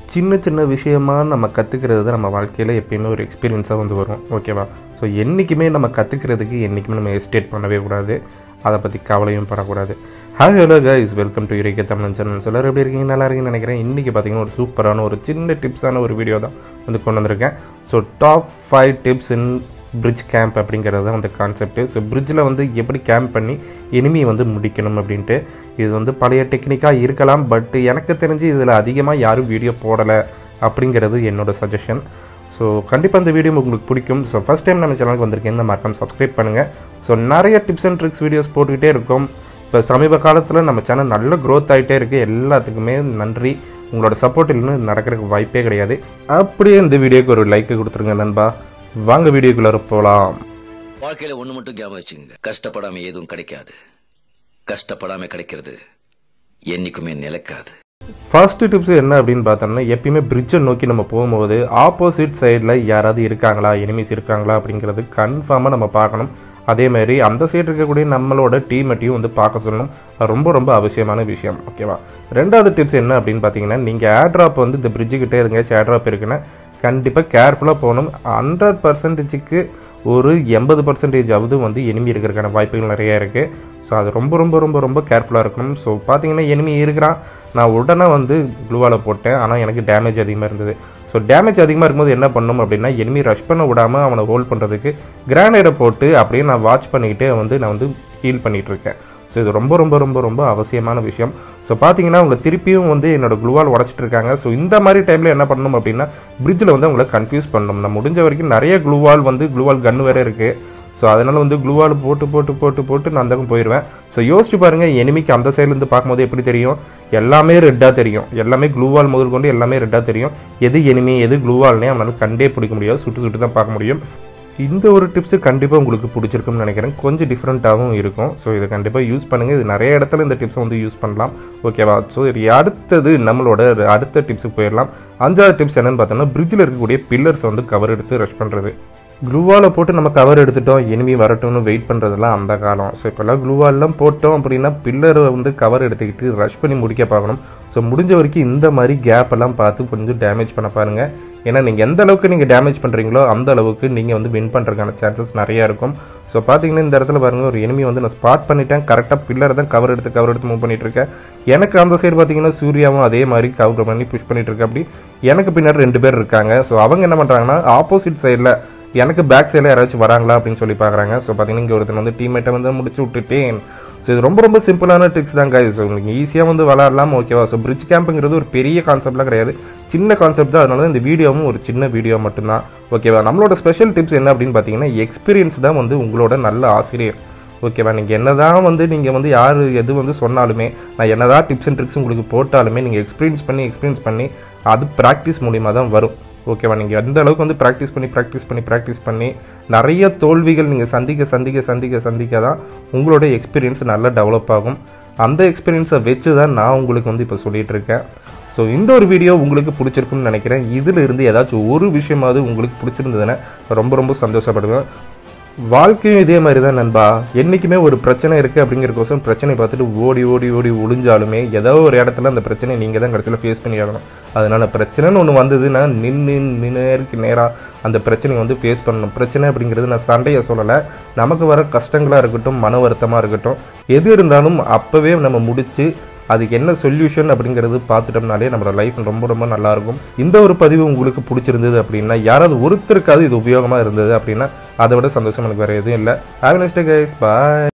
சின்ன சின்ன விஷயமா நம்ம கற்றுக்கிறது தான் நம்ம வாழ்க்கையில் எப்பயுமே ஒரு எக்ஸ்பீரியன்ஸாக வந்து வரும் ஓகேவா ஸோ என்றைக்குமே நம்ம கற்றுக்கிறதுக்கு என்றைக்குமே நம்ம எஸ்டேட் பண்ணவே கூடாது அதை பற்றி கவலையும் படக்கூடாது hi hello guys welcome to இறைக்க தமிழ் சேனல் எல்லாரும் எப்படி இருக்கீங்க நல்லா இருக்கீங்கன்னு நினைக்கிறேன் இன்றைக்கி பார்த்தீங்கன்னா ஒரு சூப்பரான ஒரு சின்ன டிப்ஸான ஒரு வீடியோ தான் வந்து கொண்டு வந்திருக்கேன் so top five tips in bridge camp அப்படிங்கிறது தான் அந்த கான்செப்ட் ஸோ பிரிட்ஜில் வந்து எப்படி கேம்ப் பண்ணி எனிமி வந்து முடிக்கணும் அப்படின்ட்டு இது வந்து பழைய டெக்னிக்காக இருக்கலாம் பட் எனக்கு தெரிஞ்சு இதில் அதிகமாக யாரும் வீடியோ போடலை அப்படிங்கிறது என்னோட சஜஷன் ஸோ கண்டிப்பாக இந்த வீடியோ உங்களுக்கு பிடிக்கும் ஸோ ஃபஸ்ட் டைம் நம்ம சேனலுக்கு வந்திருக்கேன் இந்த மறக்காம சப்ஸ்கிரைப் பண்ணுங்கள் ஸோ நிறைய டிப்ஸ் அண்ட் ட்ரிக்ஸ் வீடியோஸ் போட்டுக்கிட்டே இருக்கோம் இப்போ சமீப காலத்தில் நம்ம சேனல் நல்ல க்ரோத் ஆகிட்டே இருக்குது எல்லாத்துக்குமே நன்றி உங்களோட சப்போர்ட் இல்லைன்னு இது நடக்கிறதுக்கு வாய்ப்பே கிடையாது அப்படியே இந்த வீடியோக்கு ஒரு லைக் கொடுத்துருங்க நண்பா வாங்க வீடியோக்குள்ளே போகலாம் வாழ்க்கையில ஒண்ணு மட்டும் ஞாபகம் வச்சுங்க கஷ்டப்படாம எதுவும் கிடைக்காது கஷ்டப்படாம கிடைக்கிறது என்னைக்குமே நிலைக்காது ஃபர்ஸ்ட் டிப்ஸ் என்ன அப்படின்னு பார்த்தோம்னா எப்பயுமே பிரிட்ஜை நோக்கி நம்ம போகும்போது ஆப்போசிட் சைடில் யாராவது இருக்காங்களா எனிமீஸ் இருக்காங்களா அப்படிங்கிறது கன்ஃபார்மாக நம்ம பார்க்கணும் அதே மாதிரி அந்த சைடு இருக்கக்கூடிய நம்மளோட டீமெட்டையும் வந்து பார்க்க சொல்லணும் அது ரொம்ப ரொம்ப அவசியமான விஷயம் ஓகேவா ரெண்டாவது டிப்ஸ் என்ன அப்படின்னு பார்த்தீங்கன்னா நீங்கள் ஏர்ட்ராப் வந்து இந்த பிரிட்ஜுக்கிட்டே இருங்க ஏர்ட்ராப் இருக்குன்னா கண்டிப்பாக கேர்ஃபுல்லாக போகணும் ஹண்ட்ரட் பர்சன்டேஜுக்கு ஒரு எண்பது பர்சன்டேஜ் ஆவது வந்து எனிமி இருக்கிறதுக்கான வாய்ப்புகள் நிறைய இருக்குது ஸோ அது ரொம்ப ரொம்ப ரொம்ப ரொம்ப கேர்ஃபுல்லாக இருக்கணும் ஸோ பார்த்தீங்கன்னா எனிமி இருக்கிறான் நான் உடனே வந்து க்ளூவால் போட்டேன் ஆனால் எனக்கு டேமேஜ் அதிகமாக இருந்தது ஸோ டேமேஜ் அதிகமாக இருக்கும்போது என்ன பண்ணணும் அப்படின்னா எனிமி ரஷ் பண்ண விடாமல் அவனை ஹோல்ட் பண்ணுறதுக்கு கிரானைடை போட்டு அப்படியே நான் வாட்ச் பண்ணிக்கிட்டே வந்து நான் வந்து ஹீல் பண்ணிகிட்டு இருக்கேன் ஸோ இது ரொம்ப ரொம்ப ரொம்ப ரொம்ப அவசியமான விஷயம் ஸோ பார்த்தீங்கன்னா அவங்க திருப்பியும் வந்து என்னோட க்ளூவால் உடச்சிட்டு இருக்காங்க ஸோ இந்த மாதிரி டைமில் என்ன பண்ணணும் அப்படின்னா பிரிட்ஜில் வந்து அவங்கள கன்ஃபியூஸ் பண்ணணும் நான் முடிஞ்ச வரைக்கும் நிறைய க்ளூவால் வந்து க்ளூவால் கன் வேறு இருக்குது ஸோ அதனால் வந்து க்ளூவால் போட்டு போட்டு போட்டு போட்டு நான் அந்த பக்கம் போயிடுவேன் ஸோ யோசிச்சு பாருங்கள் எனிமிக்கு அந்த சைட்லேருந்து பார்க்கும்போது எப்படி தெரியும் எல்லாமே ரெட்டாக தெரியும் எல்லாமே க்ளூவால் முதல் கொண்டு எல்லாமே ரெட்டாக தெரியும் எது எனிமி எது க்ளூவால்னே அவனால் கண்டே பிடிக்க முடியாது சுட்டு சுட்டு தான் பார்க்க முடியும் இந்த ஒரு டிப்ஸு கண்டிப்பாக உங்களுக்கு பிடிச்சிருக்கும்னு நினைக்கிறேன் கொஞ்சம் டிஃப்ரெண்ட்டாகவும் இருக்கும் ஸோ இதை கண்டிப்பாக யூஸ் பண்ணுங்கள் இது நிறைய இடத்துல இந்த டிப்ஸை வந்து யூஸ் பண்ணலாம் ஓகேவா ஸோ இது அடுத்தது நம்மளோட அடுத்த டிப்ஸுக்கு போயிடலாம் அஞ்சாவது டிப்ஸ் என்னன்னு பார்த்தோம்னா பிரிட்ஜில் இருக்கக்கூடிய பில்லர்ஸ் வந்து கவர் எடுத்து ரஷ் பண்ணுறது க்ளூவால் போட்டு நம்ம கவர் எடுத்துட்டோம் எனிமி வரட்டும்னு வெயிட் பண்ணுறதெல்லாம் அந்த காலம் ஸோ இப்போல்லாம் க்ளூவாலெலாம் போட்டோம் அப்படின்னா பில்லரை வந்து கவர் எடுத்துக்கிட்டு ரஷ் பண்ணி முடிக்க பார்க்கணும் ஸோ முடிஞ்ச வரைக்கும் இந்த மாதிரி கேப் எல்லாம் பார்த்து கொஞ்சம் டேமேஜ் பண்ண பாருங்கள் ஏன்னா நீங்கள் எந்த அளவுக்கு நீங்கள் டேமேஜ் பண்ணுறீங்களோ அந்த அளவுக்கு நீங்கள் வந்து வின் பண்ணுறதுக்கான சான்சஸ் நிறையா இருக்கும் ஸோ பார்த்தீங்கன்னா இந்த இடத்துல பாருங்கள் ஒரு எனிமி வந்து நான் ஸ்பாட் பண்ணிட்டேன் கரெக்டாக பில்லரை தான் கவர் எடுத்து கவர் எடுத்து மூவ் பண்ணிட்டு இருக்கேன் எனக்கு அந்த சைடு பார்த்தீங்கன்னா சூர்யாவும் அதே மாதிரி கவர் பண்ணி புஷ் பண்ணிட்டு இருக்க அப்படி எனக்கு பின்னாடி ரெண்டு பேர் இருக்காங்க ஸோ அவங்க என்ன பண்ணுறாங்கன்னா ஆப்போசிட் சைடில் எனக்கு பேக் சைடில் யாராச்சும் வராங்களா அப்படின்னு சொல்லி பார்க்குறாங்க ஸோ பார்த்தீங்கன்னா இங்கே ஒருத்தன் வந்து டீம்மேட்டை வந்து முடிச்சு விட்டுட்டேன் ஸோ இது ரொம்ப ரொம்ப சிம்பிளான ட்ரிக்ஸ் தான் guys ஸோ உங்களுக்கு ஈஸியாக வந்து விளாட்லாம் ஓகேவா ஸோ பிரிட்ஜ் கேம்புங்கிறது ஒரு பெரிய கான்செப்ட்லாம் கிடையாது சின்ன கான்செப்ட் தான் அதனால இந்த வீடியோவும் ஒரு சின்ன வீடியோ மட்டும்தான் ஓகேவா நம்மளோட ஸ்பெஷல் டிப்ஸ் என்ன அப்படின்னு பார்த்தீங்கன்னா எக்ஸ்பீரியன்ஸ் தான் வந்து உங்களோட நல்ல ஆசிரியர் ஓகேவா நீங்கள் என்னதான் வந்து நீங்கள் வந்து யார் எது வந்து சொன்னாலுமே நான் என்னதான் டிப்ஸ் அண்ட் ட்ரிக்ஸ் உங்களுக்கு போட்டாலுமே நீங்கள் எக்ஸ்பீரியன்ஸ் பண்ணி எக்ஸ்பீரியன்ஸ் பண்ணி அது ப்ராக்டிஸ் மூலிமா தான் வரும் ஓகேவா நீங்கள் எந்த அளவுக்கு வந்து ப்ராக்டிஸ் பண்ணி ப்ராக்டிஸ் பண்ணி ப்ராக்டிஸ் பண்ணி நிறைய தோல்விகள் நீங்கள் சந்திக்க சந்திக்க சந்திக்க சந்திக்க தான் உங்களோட எக்ஸ்பீரியன்ஸ் நல்லா டெவலப் ஆகும் அந்த எக்ஸ்பீரியன்ஸை வச்சு தான் நான் உங்களுக்கு வந்து இப்போ சொல்லிட்டு இருக்கேன் ஸோ இந்த ஒரு வீடியோ உங்களுக்கு பிடிச்சிருக்குன்னு நினைக்கிறேன் இதில் இருந்து ஏதாச்சும் ஒரு விஷயமாவது உங்களுக்கு பிடிச்சிருந்ததுன்னா ரொம்ப ரொம்ப சந்தோஷப்படுவேன் வாழ்க்கையும் இதே மாதிரி தான் நண்பா என்றைக்குமே ஒரு பிரச்சனை இருக்குது அப்படிங்கிறக்கோசம் பிரச்சனை பார்த்துட்டு ஓடி ஓடி ஓடி ஒளிஞ்சாலுமே ஏதோ ஒரு இடத்துல அந்த பிரச்சனை நீங்கள் தான் கடைசியில் ஃபேஸ் பண்ணி ஆகணும் அதனால் பிரச்சனைன்னு ஒன்று வந்ததுன்னா நின்று நேருக்கு நேராக அந்த பிரச்சனையை வந்து ஃபேஸ் பண்ணணும் பிரச்சனை அப்படிங்கிறது நான் சண்டையை சொல்லலை நமக்கு வர கஷ்டங்களாக இருக்கட்டும் மன வருத்தமாக இருக்கட்டும் எது இருந்தாலும் அப்போவே நம்ம முடித்து அதுக்கு என்ன சொல்யூஷன் அப்படிங்கிறது பார்த்துட்டோம்னாலே நம்மளோட லைஃப் ரொம்ப ரொம்ப நல்லா இருக்கும் இந்த ஒரு பதிவு உங்களுக்கு பிடிச்சிருந்தது அப்படின்னா யாராவது ஒருத்தருக்காவது இது உபயோகமாக இருந்தது அப்படின்னா அதை விட சந்தோஷம் எனக்கு வேறு எதுவும் இல்லை ஹாவ் நெக்ஸ்ட் கைஸ் பாய்